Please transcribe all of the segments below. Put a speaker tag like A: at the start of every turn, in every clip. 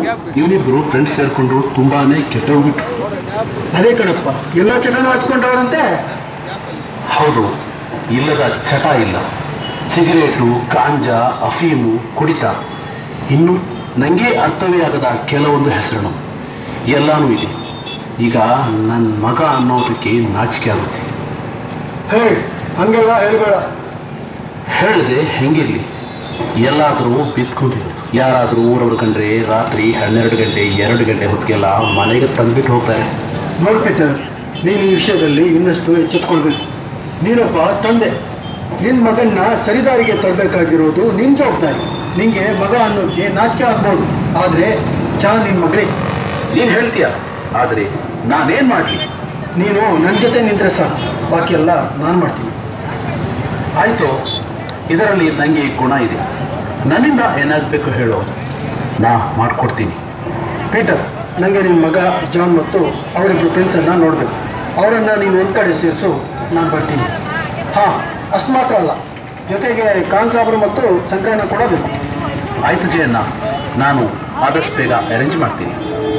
A: ಇವನಿಬ್ರು friends ಸೇರ್ಕೊಂಡು ತುಂಬಾನೇ ಕೆಟ್ಟೋಗ್ಬಿಟ್ರು
B: ಅದೇ ಕಣಪ್ಪ ಎಲ್ಲ ಚೆನ್ನಾಗಿ ಹಚ್ಕೊಂಡವ್ರಂತೆ
A: ಹೌದು ಇಲ್ಲದ ಚಟ ಇಲ್ಲ ಸಿಗರೇಟು ಗಾಂಜಾ ಅಫೀಮು ಕುಡಿತ ಇನ್ನು ನನಗೆ ಅರ್ಥವೇ ಆಗದ ಕೆಲವೊಂದು ಹೆಸರುಗಳು ಎಲ್ಲಾನು ಇದೆ ಈಗ ನನ್ನ ಮಗ ಅನ್ನೋದಕ್ಕೆ ನಾಚಿಕೆ ಆಗುತ್ತೆ
B: ಹೇ ಹಂಗೆಲ್ಲ ಹೇಳ್ಬೇಡ
A: ಹೇಳಿದೆ ಹೆಂಗಿರ್ಲಿ ಎಲ್ಲಾದರೂ ಬಿತ್ಕೊಂಡಿರೋದು ಯಾರಾದರೂ ಊರವ್ರು ಕಂಡ್ರೆ ರಾತ್ರಿ ಹನ್ನೆರಡು ಗಂಟೆ ಎರಡು ಗಂಟೆ ಹೊತ್ತಿಗೆಲ್ಲ ಮನೆಗೆ ತಂದ್ಬಿಟ್ಟು ಹೋಗ್ತಾರೆ
B: ನೋಡ್ ಪೀಟರ್ ನೀನು ಈ ವಿಷಯದಲ್ಲಿ ಇನ್ನಷ್ಟು ಎಚ್ಚೆತ್ಕೊಳ್ಬೇಕು ನೀನೊಬ್ಬ ತಂದೆ ನಿನ್ನ ಮಗನ್ನ ಸರಿದಾರಿಗೆ ತರಬೇಕಾಗಿರೋದು ನಿನ್ನ ಜವಾಬ್ದಾರಿ ನಿಂಗೆ ಮಗ ಅನ್ನೋಕ್ಕೆ ನಾಚಿಕೆ ಆಗ್ಬೋದು ಆದರೆ ಚಾ ನಿನ್ನ ಮಗಳೇ
A: ನೀನು ಹೇಳ್ತೀಯ ಆದರೆ ನಾನೇನು ಮಾಡಲಿ
B: ನೀನು ನನ್ನ ಜೊತೆ ನಿಂತ್ರೆ ಸಾಕು ಬಾಕಿ ಎಲ್ಲ ನಾನು ಮಾಡ್ತೀನಿ
A: ಆಯಿತು ಇದರಲ್ಲಿ ನನಗೆ ಗುಣ ಇದೆ ನನ್ನಿಂದ ಏನಾಗಬೇಕು ಹೇಳೋ ನಾ ಮಾಡಿಕೊಡ್ತೀನಿ
B: ಪೀಟರ್ ನನಗೆ ನಿನ್ನ ಮಗ ಜಾನ್ ಮತ್ತು ಅವರಿಬ್ಬರು ಫ್ರೆಂಡ್ಸನ್ನು ನೋಡಬೇಕು ಅವರನ್ನು ನೀನು ಒಂದು ಕಡೆ ಸೇರಿಸು ನಾನು ಬರ್ತೀನಿ ಹಾಂ ಅಷ್ಟು ಮಾತ್ರ ಅಲ್ಲ ಜೊತೆಗೆ ಕಾನ್ ಸಾಬ್ರು ಮತ್ತು ಸಂಕರಣ ಕೂಡ ಬೇಕು
A: ಆಯಿತು ಜಯಣ್ಣ ನಾನು ಆದಷ್ಟು ಬೇಗ ಅರೇಂಜ್ ಮಾಡ್ತೀನಿ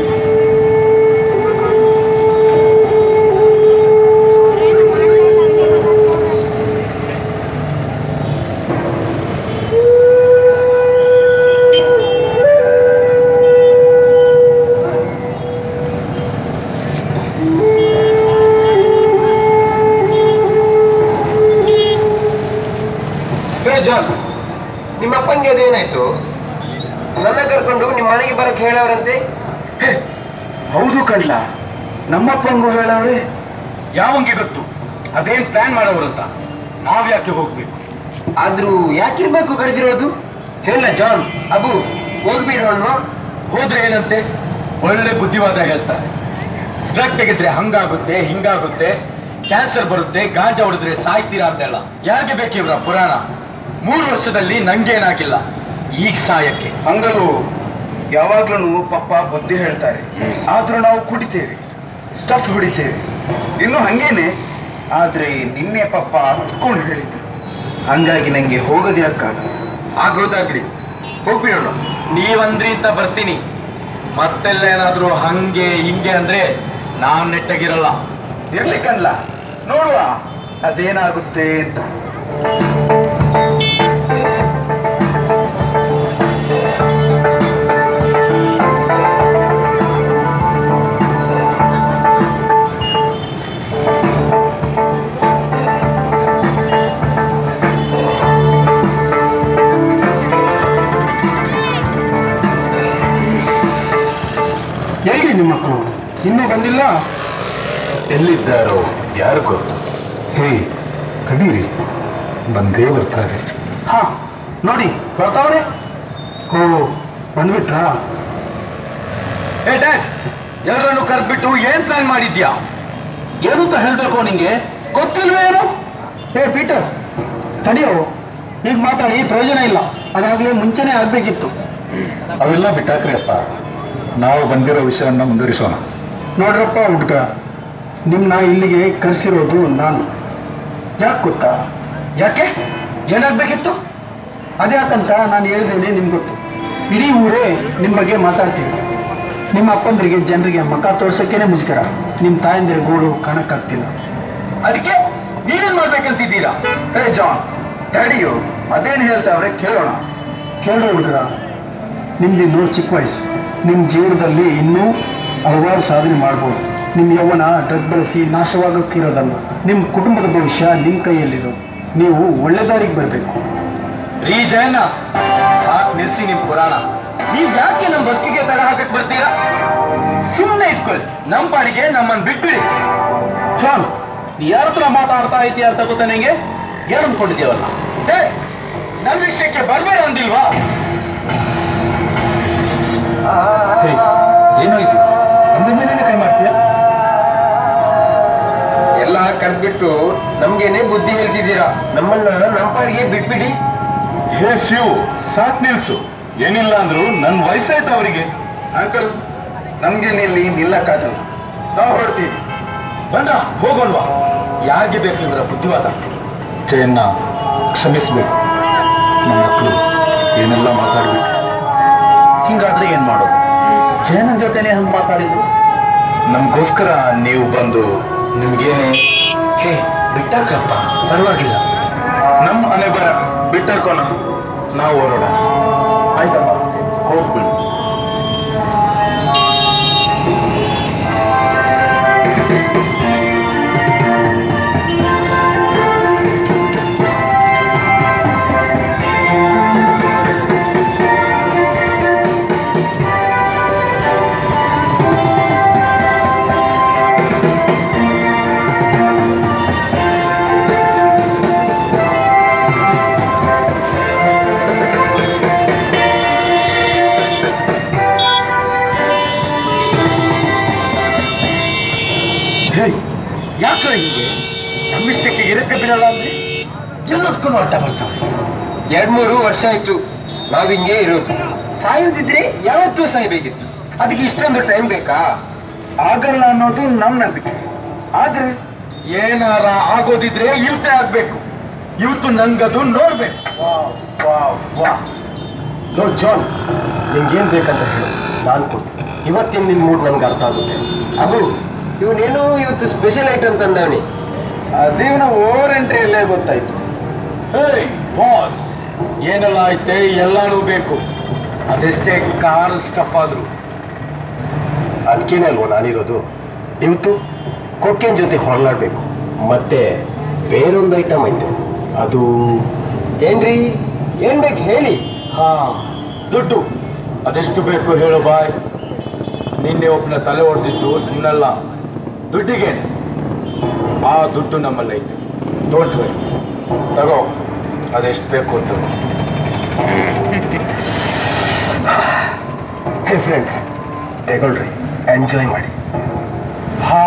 C: ಹೇ ಜಾನ್ ನಿಮ್ಮ ಅಪ್ಪಂಗೆ ಅದೇನಾಯ್ತು ನನ್ನ ಕರ್ಕೊಂಡು ನಿಮ್ಮ ಮನೆಗೆ ಬರಕ್ಕೆ ಹೇಳೋರಂತೆ
B: ಹೌದು ಕಣ್ಲ ನಮ್ಮಪ್ಪಂಗೂ ಹೇಳವ್ರೆ
D: ಯಾವಂಗೆ ಗೊತ್ತು ಅದೇನ್ ಪ್ಲಾನ್ ಮಾಡೋರು ಅಂತ ನಾವ್ಯಾಕೆ ಹೋಗ್ಬೇಕು
C: ಆದ್ರೂ ಯಾಕಿರ್ಬೇಕು ಕಳೆದಿರೋದು ಹೇಳ ಜಾನ್ ಅಬು ಹೋಗ್ಬಿಡೋಣ
D: ಹೋದ್ರೆ ಏನಂತೆ ಒಳ್ಳೆ ಬುದ್ಧಿವಾದ ಹೇಳ್ತಾರೆ ಡ್ರಗ್ ತೆಗೆದ್ರೆ ಹಂಗಾಗುತ್ತೆ ಹಿಂಗಾಗುತ್ತೆ ಕ್ಯಾನ್ಸರ್ ಬರುತ್ತೆ ಗಾಂಜಾ ಹೊಡೆದ್ರೆ ಸಾಯ್ತೀರಾ ಅಂತೆಲ್ಲ ಯಾರಿಗೆ ಬೇಕಿವ್ರ ಪುರಾಣ ಮೂರು ವರ್ಷದಲ್ಲಿ ನಂಗೇನಾಗಿಲ್ಲ ಈಗ ಸಾಯಕ್ಕೆ
E: ಹಂಗಲ್ವೋ ಯಾವಾಗ್ಲೂ ಪಪ್ಪ ಬುದ್ಧಿ ಹೇಳ್ತಾರೆ ಆದ್ರೂ ನಾವು ಕುಡಿತೇವೆ ಸ್ಟಫ್ ಹೊಡಿತೇವೆ ಇನ್ನು ಹಂಗೇನೆ ಆದ್ರೆ ನಿನ್ನೆ ಪಪ್ಪ ಹತ್ಕೊಂಡು ಹೇಳಿದ್ರು ಹಂಗಾಗಿ ನಂಗೆ ಹೋಗೋದಿರಕ್ಕಾಗಲ್ಲ
D: ಆಗೋದಾಗ್ಲಿ ಹೋಗ್ಬಿಡೋಣ ನೀವಂದ್ರಿ ಅಂತ ಬರ್ತೀನಿ ಮತ್ತೆಲ್ಲ ಏನಾದ್ರೂ ಹಂಗೆ ಹಿಂಗೆ ಅಂದ್ರೆ ನಾನ್ ನೆಟ್ಟಗಿರಲ್ಲ
E: ಇರ್ಲಿಕ್ಕಲ್ಲ ನೋಡುವ ಅದೇನಾಗುತ್ತೆ ಅಂತ
B: ಎಲ್ಲಿ ನಿಮ್ಮ ಮಕ್ಕಳು ಇನ್ನೂ ಬಂದಿಲ್ಲ
A: ಎಲ್ಲಿದ್ದಾರೋ ಯಾರು ಗೊತ್ತು
B: ಹೇ ತಡೀರಿ ಬಂದೇ ಬರ್ತಾರೆ ಹಾ ನೋಡಿ ಬರ್ತಾವ್ರೆ ಓ ಬಂದ್ಬಿಟ್ರಾ
D: ಏ ಡ್ಯಾಡ್ ಎಲ್ಲರನ್ನು ಕರ್ಬಿಟ್ಟು ಏನ್ ಪ್ಲಾನ್ ಮಾಡಿದ್ಯಾ
A: ಏನು ಅಂತ ಹೇಳಬೇಕು ನಿಂಗೆ
B: ಗೊತ್ತಿಲ್ವೇ ಏನು ಏ ಪೀಟರ್ ತಡಿಯೋ ಈಗ ಮಾತಾಡಿ ಪ್ರಯೋಜನ ಇಲ್ಲ ಅದಾಗಲೇ ಮುಂಚೆನೇ ಆಗಬೇಕಿತ್ತು
F: ಅವೆಲ್ಲ ಬಿಟ್ಟಾಕ್ರಿ ಅಪ್ಪ ನಾವು ಬಂದಿರೋ ವಿಷಯವನ್ನು ಮುಂದುವರಿಸೋಣ
B: ನೋಡ್ರಪ್ಪ ಹುಡುಗ ನಿಮ್ಮನ್ನ ಇಲ್ಲಿಗೆ ಕರೆಸಿರೋದು ನಾನು ಯಾಕೆ ಗೊತ್ತಾ
D: ಯಾಕೆ ಏನಾಗ್ಬೇಕಿತ್ತು
B: ಅದ್ಯಾಕಂತ ನಾನು ಹೇಳಿದ್ದೇನೆ ನಿಮ್ಗೆ ಗೊತ್ತು ಇಡೀ ಊರೇ ನಿಮ್ಮ ಬಗ್ಗೆ ಮಾತಾಡ್ತೀವಿ ನಿಮ್ಮ ಅಪ್ಪಂದ್ರಿಗೆ ಜನರಿಗೆ ಮಕ ತೋರ್ಸೋಕ್ಕೇನೆ ಮುಜುಗರ ನಿಮ್ಮ ತಾಯಂದಿರ ಗೋಡು ಕಾಣಕ್ಕಾಗ್ತಿಲ್ಲ
D: ಅದಕ್ಕೆ ನೀವೇನ್ ಮಾಡ್ಬೇಕಂತಿದ್ದೀರಾ
E: ಹೇ ಜಾನ್ ತಡಿಯೋ ಅದೇನು ಹೇಳ್ತಾವ್ರೆ ಕೇಳೋಣ
B: ಕೇಳ್ರಿ ಹುಡುಗರ ನಿಮ್ದಿನ್ನೂ ಚಿಕ್ಕ ವಯಸ್ಸು ನಿಮ್ಮ ಜೀವನದಲ್ಲಿ ಇನ್ನೂ ಹಲವಾರು ಸಾಧನೆ ಮಾಡ್ಬೋದು ನಿಮ್ಮ ಯೌವನ ಡ್ರಗ್ ಬಳಸಿ ನಾಶವಾಗೋಕ್ಕಿರೋದಲ್ಲ ನಿಮ್ಮ ಕುಟುಂಬದ ಭವಿಷ್ಯ ನಿಮ್ಮ ಕೈಯಲ್ಲಿರೋದು ನೀವು ಒಳ್ಳೆ ದಾರಿಗೆ ಬರಬೇಕು
D: ರೀ ಜಯಣ್ಣ ಸಾಕ್ ನಿಲ್ಸಿ ನಿಮ್ ಪುರಾಣ ನೀವ್ ಯಾಕೆ ನಮ್ ಬದುಕಿಗೆ ತಲೆ ಹಾಕಕ್ ಬರ್ತೀರಾ ಸುಮ್ಮನೆ ಇಟ್ಕೊಳ್ಳಿ ನಮ್ ಪಾಡಿಗೆ ನಮ್ಮನ್ ಬಿಟ್ಬಿಡಿ
A: ಜಾನ್ ನೀ ಯಾರ ಹತ್ರ ಮಾತಾಡ್ತಾ ಇದೀಯ ಅಂತ ಗೊತ್ತಾ ನಿಂಗೆ ಏನು ಅನ್ಕೊಂಡಿದ್ಯವಲ್ಲ
D: ಹೇ ನನ್ ವಿಷಯಕ್ಕೆ ಬರ್ಬೇಡ ಅಂದಿಲ್ವಾ
F: ಹೇ ಏನೋ ಇದು ಒಂದ ಮೇಲೆ ಕೈ ಮಾಡ್ತೀಯಾ
C: ಎಲ್ಲ ಕರೆದ್ಬಿಟ್ಟು ನಮ್ಗೇನೆ ಬುದ್ಧಿ ಹೇಳ್ತಿದ್ದೀರಾ ನಮ್ಮನ್ನ ನಮ್ಮ ಪಾಡಿಗೆ ಬಿಟ್ಬಿಡಿ
F: ಹೇ ಶಿವ್ ಸಾಕ್ ನಿಲ್ಸು ಏನಿಲ್ಲ ಅಂದ್ರು ನನ್ನ ವಯಸ್ಸಾಯ್ತು ಅವರಿಗೆ
E: ಅಂಕಲ್ ನಮ್ಗೆ ಇಲ್ಲಿ ನಿಲ್ಲಕ್ಕಾಗಲ್ಲ ನಾವು ಹೊರಡ್ತೀವಿ
D: ಬಂದ ಹೋಗೋಲ್ವಾ ಯಾರಿಗೆ ಬೇಕು ಇವರ ಬುದ್ಧಿವಾದ
F: ಜಯನ್ನ ಕ್ಷಮಿಸ್ಬೇಕು ನಮ್ಮ ಮಕ್ಕಳು ಏನೆಲ್ಲ ಮಾತಾಡ್ಬೇಕು
A: ಹಿಂಗಾದ್ರೆ ಏನ್ ಮಾಡೋದು
B: ಜಯನನ್ ಜೊತೆನೆ ಹಂಗೆ ಮಾತಾಡಿದ್ರು
F: ನಮಗೋಸ್ಕರ ನೀವು ಬಂದು ನಿಮ್ಗೇನೆ
B: ಹೇ ಬಿಟ್ಟಾಕ್ರಪ್ಪ ಪರವಾಗಿಲ್ಲ
F: ನಮ್ಮ ಮನೆ ಬರ ಬಿಟ್ಟಾಕೋಣ ನಾವು ಹೊರಡ
B: ಆಯ್ತಪ್ಪ
F: ಹೋಗ್ಬಿಡು
B: ಹೇ ಯಾಕೆ ಹೀಗೆ ನಮ್ಮಿಷ್ಟಕ್ಕೆ ಇರಕ್ಕೆ ಬಿಡಲ್ಲ ಅಂದ್ರೆ ಎಲ್ಲದಕ್ಕೂ ಅಡ್ಡ ಬರ್ತಾವೆ
C: ಎರಡ್ ಮೂರು ವರ್ಷ ಆಯ್ತು ನಾವ್ ಹಿಂಗೆ ಇರೋದು ಸಾಯೋದಿದ್ರೆ ಯಾವತ್ತೂ ಸಾಯ್ಬೇಕಿತ್ತು ಅದಕ್ಕೆ ಇಷ್ಟೊಂದು ಟೈಮ್ ಬೇಕಾ
E: ಆಗಲ್ಲ ಅನ್ನೋದು ನಮ್ಮ ನಂಬಿಕೆ ಆದ್ರೆ
D: ಏನಾರ ಆಗೋದಿದ್ರೆ ಇವತ್ತೇ ಆಗ್ಬೇಕು ಇವತ್ತು ನಂಗದು ನೋಡ್ಬೇಕು
B: ಲೋ ಜಾನ್ ನಿಮ್ಗೇನು ಬೇಕಂತ ಹೇಳು ನಾನು ಕೊಡ್ತೀನಿ ಇವತ್ತಿನ ನಿಮ್ಮ ಮೂಡ್ ನನಗೆ ಅರ್ಥ ಆಗುತ್ತೆ
C: ಅಬು ಇವನೇನು ಇವತ್ತು ಸ್ಪೆಷಲ್ ಐಟಮ್ ತಂದವನಿ
E: ಅದೇವನ ಓವರ್ ಎಂಟ್ರಿಯಲ್ಲೇ ಗೊತ್ತಾಯ್ತು
D: ಹೇಯ್ ಬಾಸ್ ಏನೆಲ್ಲ ಐತೆ ಎಲ್ಲಾನು ಬೇಕು ಅದೆಷ್ಟೇ ಕಾರ್ ಸ್ಟಫ್ ಆದ್ರು
B: ಅದಕ್ಕೇನೆ ಅಲ್ವೋ ನಾನಿರೋದು ಇವತ್ತು ಕೊಕ್ಕೆನ್ ಜೊತೆ ಹೊರಲಾಡಬೇಕು ಮತ್ತೆ ಬೇರೊಂದು ಐಟಮ್ ಐತೆ ಅದು
C: ಏನ್ರಿ ಏನ್ ಬೇಕು ಹೇಳಿ
D: ಹಾ ದುಡ್ಡು ಅದೆಷ್ಟು ಬೇಕು ಹೇಳು ಬಾಯ್ ನಿನ್ನೆ ಒಬ್ಬನ ತಲೆ ಹೊಡೆದಿದ್ದು ಸುಮ್ಮನಲ್ಲ ದುಡ್ಡಿಗೆ ಆ ದುಡ್ಡು ನಮ್ಮಲ್ಲಿ ಐತೆ ಡೋಂಟ್ ವರಿ ತಗೋ ಅದೆಷ್ಟು ಬೇಕು ಅಂತ
B: ಹೇ ಫ್ರೆಂಡ್ಸ್ ತಗೊಳ್ರಿ ಎಂಜಾಯ್ ಮಾಡಿ
D: ಹಾ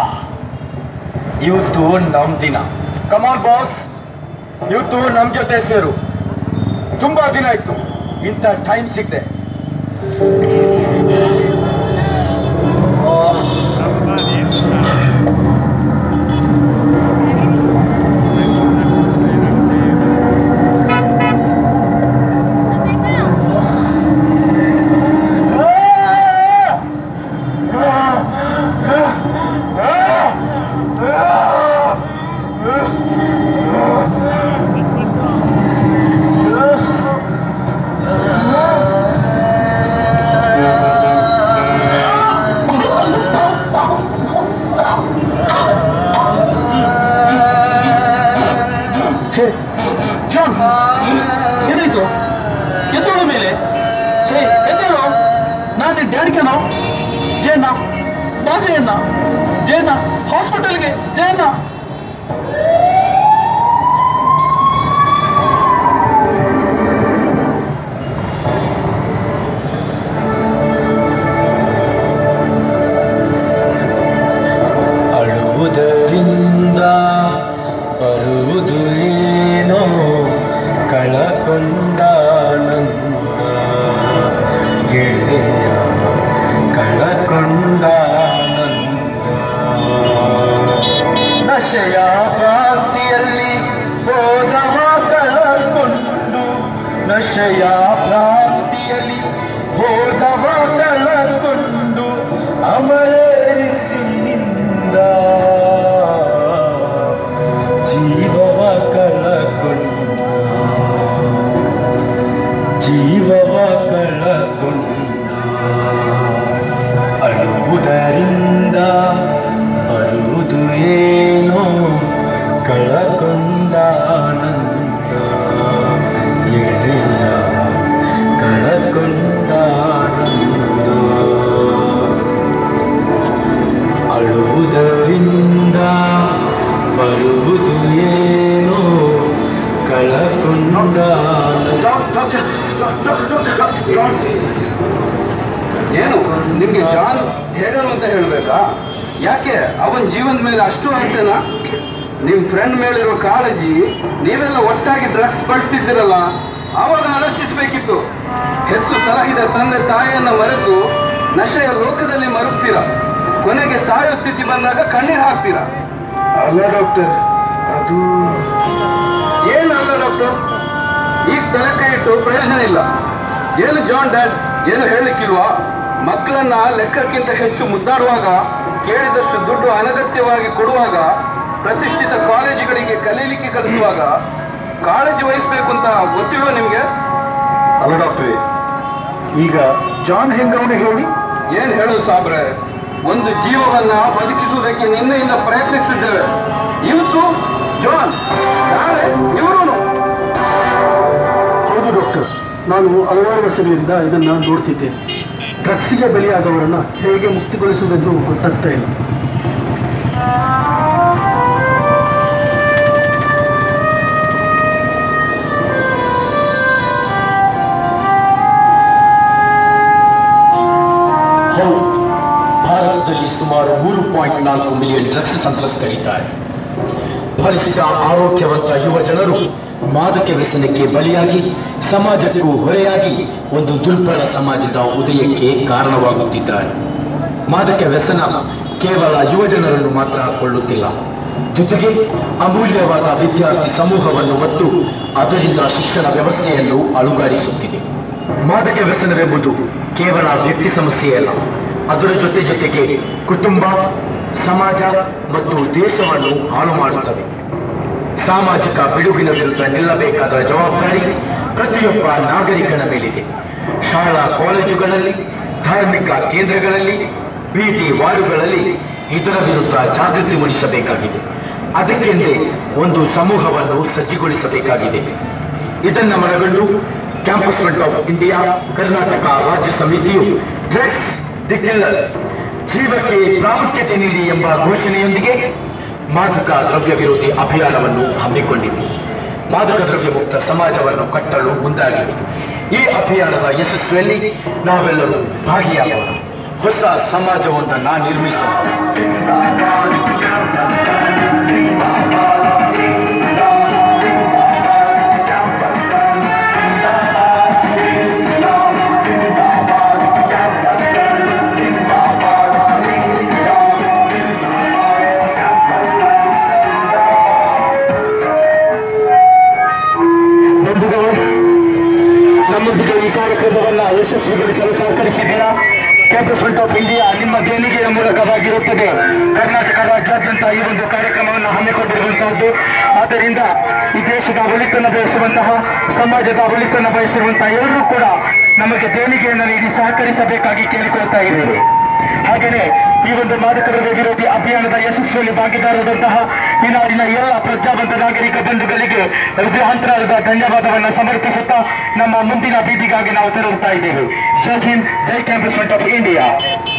D: ಇವತ್ತು ನಮ್ ದಿನ ಕಮಾನ್ ಬಾಸ್ ಇವತ್ತು ನಮ್ ಜೊತೆ ಸೇರು ತುಂಬಾ ದಿನ ಆಯ್ತು ಇಂಥ ಟೈಮ್ ಸಿಗದೆ
B: ಜಾನ್ ಏನಾಯ್ತು ಎದ್ದೋಳು ಮೇಲೆ ಹೇ ಎದ್ದೋಳು ನಾನು ಡ್ಯಾಡಿಗನೋ ಜಯಣ್ಣ ಬಾ ಜಯಣ್ಣ ಜಯಣ್ಣ ಹಾಸ್ಪಿಟಲ್ಗೆ ಜಯಣ್ಣ
D: ಅಳುವುದರಿಂದ ಬರುವುದು ಏನೋ ಕಳಕೊಂಡ ಆನಂದ ಗೆಳೆಯ ಕಳಕೊಂಡ ಆನಂದ ನಶೆಯ ಭ್ರಾಂತಿಯಲ್ಲಿ ಬೋಧವ ಕಳಕೊಂಡು ನಶೆಯ ಭ್ರಾಂತಿಯಲ್ಲಿ ಬೋಧವ ಕಳಕೊಂಡು ಅಮರೇರಿಸಿನಿಂದ ಜೀವವ ಕಳಕೊಂಡ ಜೀವವ ಕಳಕೊಂಡ ಅಳುವುದರಿಂದ ಬರುವುದು ಏನೋ ಕಳಕೊಂಡ ಆನಂದ ಗೆಳೆಯ ಕಳಕೊಂಡ ಆನಂದ ಅಳುವುದರಿಂದ ಬರುವುದು ಏನೋ ಕಳಕೊಂಡ ಆನಂದ
G: ಏನು ನಿಮ್ಗೆ ಜಾನ್ ಹೇಗನು ಅಂತ ಹೇಳ್ಬೇಕಾ ಯಾಕೆ ಅವನ ಜೀವನದ ಮೇಲೆ ಅಷ್ಟು ಆಸೆನಾ ನಿಮ್ ಫ್ರೆಂಡ್ ಮೇಲಿರೋ ಕಾಳಜಿ ನೀವೆಲ್ಲ ಒಟ್ಟಾಗಿ ಡ್ರಗ್ಸ್ ಬಳಸ್ತಿದ್ದೀರಲ್ಲ ಅವಾಗ ಆಲೋಚಿಸಬೇಕಿತ್ತು ಹೆತ್ತು ಸಲಹಿದ ತಂದೆ ತಾಯಿಯನ್ನ ಮರೆತು ನಶೆಯ ಲೋಕದಲ್ಲಿ ಮರುಗ್ತೀರಾ ಕೊನೆಗೆ ಸಾಯೋ ಸ್ಥಿತಿ ಬಂದಾಗ ಕಣ್ಣೀರು ಹಾಕ್ತೀರಾ
E: ಅಲ್ಲ ಡಾಕ್ಟರ್ ಅದು
G: ಏನಲ್ಲ ಡಾಕ್ಟರ್ ಈಗ ತಲೆ ಕೈ ಇಟ್ಟು ಪ್ರಯೋಜನ ಇಲ್ಲ ಏನು ಜಾನ್ ಡ್ಯಾಡ್ ಏನು ಹೇಳಲಿಕ್ಕಿಲ್ವಾ ಮಕ್ಕಳನ್ನ ಲೆಕ್ಕಕ್ಕಿಂತ ಹೆಚ್ಚು ಮುದ್ದಾಡುವಾಗ ಕೇಳಿದಷ್ಟು ದುಡ್ಡು ಅನಗತ್ಯವಾಗಿ ಕೊಡುವಾಗ ಪ್ರತಿಷ್ಠಿತ ಕಾಲೇಜುಗಳಿಗೆ ಕಲೀಲಿಕ್ಕೆ ಕಲಿಸುವಾಗ ಕಾಳಜಿ ವಹಿಸ್ಬೇಕು ಅಂತ ಗೊತ್ತಿಲ್ವ ನಿಮ್ಗೆ
B: ಅಲ್ಲ ಡಾಕ್ಟ್ರೇ ಈಗ ಜಾನ್ ಹೆಂಗವನೆ ಹೇಳಿ
G: ಏನ್ ಹೇಳು ಸಾಬ್ರೆ ಒಂದು ಜೀವವನ್ನ ಬದುಕಿಸುವುದಕ್ಕೆ ನಿನ್ನೆಯಿಂದ ಪ್ರಯತ್ನಿಸುತ್ತಿದ್ದೇವೆ ಇವತ್ತು ಜಾನ್ ನಾಳೆ ಇವರು
B: ಹೌದು ಡಾಕ್ಟರ್ ನಾನು ಹಲವಾರು ವರ್ಷಗಳಿಂದ ಇದನ್ನು ನೋಡ್ತಿದ್ದೇನೆ ಡ್ರಗ್ಸಿಗೆ ಬಲಿಯಾದವರನ್ನು ಹೇಗೆ ಮುಕ್ತಿಗೊಳಿಸುವುದೆಂದು ಗೊತ್ತಾಗ್ತಾ ಇಲ್ಲ
D: ಹೌದು ಭಾರತದಲ್ಲಿ ಸುಮಾರು ಮೂರು ಪಾಯಿಂಟ್ ನಾಲ್ಕು ಮಿಲಿಯನ್ ಡ್ರಗ್ಸ್ ಸಂತ್ರಸ್ತರಿದ್ದಾರೆ ಫಲಿಸಿದ ಆರೋಗ್ಯವಂತ ಯುವ ಜನರು ಮಾದಕ ವ್ಯಸನಕ್ಕೆ ಬಲಿಯಾಗಿ ಸಮಾಜಕ್ಕೂ ಹೊರೆಯಾಗಿ ಒಂದು ದುರ್ಬಲ ಸಮಾಜದ ಉದಯಕ್ಕೆ ಕಾರಣವಾಗುತ್ತಿದ್ದಾರೆ ಮಾದಕ ವ್ಯಸನ ಕೇವಲ ಯುವ ಜನರನ್ನು ಮಾತ್ರ ಕೊಳ್ಳುತ್ತಿಲ್ಲ ಜೊತೆಗೆ ಅಮೂಲ್ಯವಾದ ವಿದ್ಯಾರ್ಥಿ ಸಮೂಹವನ್ನು ಮತ್ತು ಅದರಿಂದ ಶಿಕ್ಷಣ ವ್ಯವಸ್ಥೆಯನ್ನು ಅಲುಗಾಡಿಸುತ್ತಿದೆ ಮಾದಕ ವ್ಯಸನವೆಂಬುದು ಕೇವಲ ವ್ಯಕ್ತಿ ಸಮಸ್ಯೆಯಲ್ಲ ಅದರ ಜೊತೆ ಜೊತೆಗೆ ಕುಟುಂಬ ಸಮಾಜ ಮತ್ತು ದೇಶವನ್ನು ಹಾಳು ಮಾಡುತ್ತವೆ ಸಾಮಾಜಿಕ ಪಿಡುಗಿನ ವಿರುದ್ಧ ನಿಲ್ಲಬೇಕಾದ ಜವಾಬ್ದಾರಿ ಪ್ರತಿಯೊಬ್ಬ ನಾಗರಿಕನ ಮೇಲಿದೆ ಶಾಲಾ ಕಾಲೇಜುಗಳಲ್ಲಿ ಧಾರ್ಮಿಕ ಕೇಂದ್ರಗಳಲ್ಲಿ ಬೀದಿ ವಾರ್ಡುಗಳಲ್ಲಿ ಇದರ ವಿರುದ್ಧ ಜಾಗೃತಿ ಮೂಡಿಸಬೇಕಾಗಿದೆ ಅದಕ್ಕೆಂದೇ ಒಂದು ಸಮೂಹವನ್ನು ಸಜ್ಜುಗೊಳಿಸಬೇಕಾಗಿದೆ ಇದನ್ನ ಮನಗಂಡು campus front of India Karnataka ರಾಜ್ಯ ಸಮಿತಿಯು ಡ್ರಗ್ಸ್ ದಿ ಕಿಲ್ಲರ್ ಜೀವಕ್ಕೆ ಪ್ರಾಮುಖ್ಯತೆ ನೀಡಿ ಎಂಬ ಘೋಷಣೆಯೊಂದಿಗೆ ಮಾದಕ ದ್ರವ್ಯ ವಿರೋಧಿ ಅಭಿಯಾನವನ್ನು ಹಮ್ಮಿಕೊಂಡಿದೆ ಮಾದಕ ದ್ರವ್ಯ ಮುಕ್ತ ಸಮಾಜವನ್ನು ಕಟ್ಟಲು ಮುಂದಾಗಿದೆ ಈ ಅಭಿಯಾನದ ಯಶಸ್ವಿಯಲ್ಲಿ ನಾವೆಲ್ಲರೂ ಭಾಗಿಯಾಗೋಣ ಹೊಸ ಸಮಾಜವೊಂದನ್ನ ನಿರ್ಮಿಸೋಣ
B: ಬಂಧುಗಳು ನಮ್ಮೊಂದಿಗೆ ಈ ಕಾರ್ಯಕ್ರಮವನ್ನು ಯಶಸ್ವಿಗೊಳಿಸಲು ಸಹಕರಿಸಿದ್ದೀರಾ ಕ್ಯಾಂಪಸ್ ಫ್ರಂಟ್ ಆಫ್ ಇಂಡಿಯಾ ನಿಮ್ಮ ದೇಣಿಗೆಯ ಮೂಲಕವಾಗಿರುತ್ತದೆ ಕರ್ನಾಟಕ ರಾಜ್ಯಾದ್ಯಂತ ಈ ಒಂದು ಕಾರ್ಯಕ್ರಮವನ್ನು ಹಮ್ಮಿಕೊಂಡಿರುವಂತಹದ್ದು ಆದ್ದರಿಂದ ಈ ದೇಶದ ಒಳಿತನ್ನು ಬಯಸುವಂತಹ ಸಮಾಜದ ಒಳಿತನ್ನು ಬಯಸಿರುವಂತಹ ಎಲ್ಲರೂ ಕೂಡ ನಮಗೆ ದೇಣಿಗೆಯನ್ನು ನೀಡಿ ಸಹಕರಿಸಬೇಕಾಗಿ ಕೇಳಿಕೊಳ್ತಾ ಇದ್ದೇವೆ ಹಾಗೆಯೇ ಈ ಒಂದು ಮಾದಕ ದ್ರವ್ಯ ವಿರೋಧಿ ಅಭಿಯಾನದ ಯಶಸ್ವಿಯಲ್ಲಿ ಭಾಗಿದಾರರಾದಂತಹ ಈ ನಾಡಿನ ಎಲ್ಲ ಪ್ರಜ್ಞಾಬದ್ಧ ನಾಗರಿಕ ಬಂಧುಗಳಿಗೆ ಹೃದಯಾಂತರಾಳದ ಧನ್ಯವಾದವನ್ನು ಸಮರ್ಪಿಸುತ್ತಾ ನಮ್ಮ ಮುಂದಿನ ಬೀದಿಗಾಗಿ ನಾವು ತೆರಳುತ್ತಾ ಇದ್ದೇವೆ ಜೈ ಹಿಂದ್ ಜೈ ಕ್ಯಾಂಪಸ್ ಫ್ರಂಟ್ ಆಫ್ ಇಂಡಿಯಾ